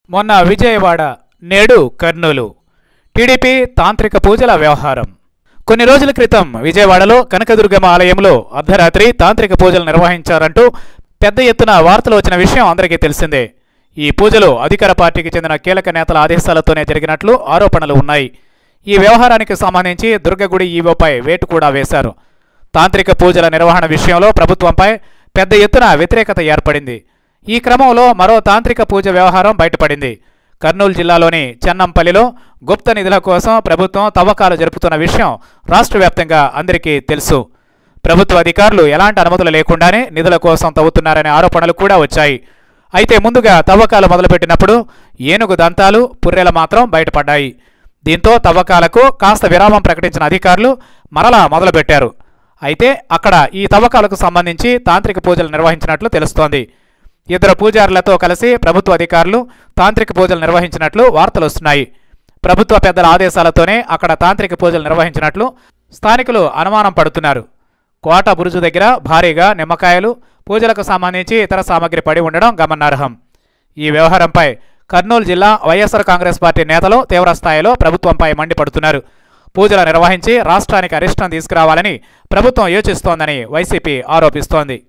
మొన్న విజయవాడ నేడు కర్నూలు టీడీపీ తాంత్రిక పూజల వ్యవహారం కొన్ని రోజుల క్రితం విజయవాడలో కనకదుర్గమ్మ ఆలయంలో అర్ధరాత్రి తాంత్రిక పూజలు నిర్వహించారంటూ పెద్ద ఎత్తున వార్తలు వచ్చిన విషయం అందరికీ తెలిసిందే ఈ పూజలు అధికార పార్టీకి చెందిన కీలక నేతల ఆదేశాలతోనే జరిగినట్లు ఆరోపణలు ఉన్నాయి ఈ వ్యవహారానికి సంబంధించి దుర్గగుడి ఈవోపై వేటు కూడా వేశారు తాంత్రిక పూజల నిర్వహణ విషయంలో ప్రభుత్వంపై పెద్ద ఎత్తున వ్యతిరేకత ఏర్పడింది ఈ క్రమంలో మరో తాంత్రిక పూజ వ్యవహారం బయటపడింది కర్నూలు జిల్లాలోని చెన్నంపల్లిలో గుప్త నిధుల కోసం ప్రభుత్వం తవ్వకాలు జరుపుతున్న విషయం రాష్ట్ర వ్యాప్తంగా అందరికీ తెలుసు ప్రభుత్వ అధికారులు ఎలాంటి అనుమతులు లేకుండానే నిధుల కోసం తవ్వుతున్నారనే ఆరోపణలు కూడా వచ్చాయి అయితే ముందుగా తవ్వకాలు మొదలుపెట్టినప్పుడు ఏనుగు దంతాలు పుర్రెలు మాత్రం బయటపడ్డాయి దీంతో తవ్వకాలకు కాస్త విరామం ప్రకటించిన అధికారులు మరలా మొదలుపెట్టారు అయితే అక్కడ ఈ తవ్వకాలకు సంబంధించి తాంత్రిక పూజలు నిర్వహించినట్లు తెలుస్తోంది ఇద్దరు పూజారులతో కలిసి ప్రభుత్వ అధికారులు తాంత్రిక పూజలు నిర్వహించినట్లు వార్తలు వస్తున్నాయి ప్రభుత్వ పెద్దల ఆదేశాలతోనే అక్కడ తాంత్రిక పూజలు నిర్వహించినట్లు స్థానికులు అనుమానం పడుతున్నారు కోట బురుజు దగ్గర భారీగా నిమ్మకాయలు పూజలకు సంబంధించి ఇతర సామాగ్రి పడి ఉండడం గమనార్హం ఈ వ్యవహారంపై కర్నూలు జిల్లా వైఎస్ఆర్ కాంగ్రెస్ పార్టీ నేతలు తీవ్రస్థాయిలో ప్రభుత్వంపై మండిపడుతున్నారు పూజలు నిర్వహించి రాష్ట్రానికి అరిష్టం తీసుకురావాలని ప్రభుత్వం యోచిస్తోందని వైసీపీ ఆరోపిస్తోంది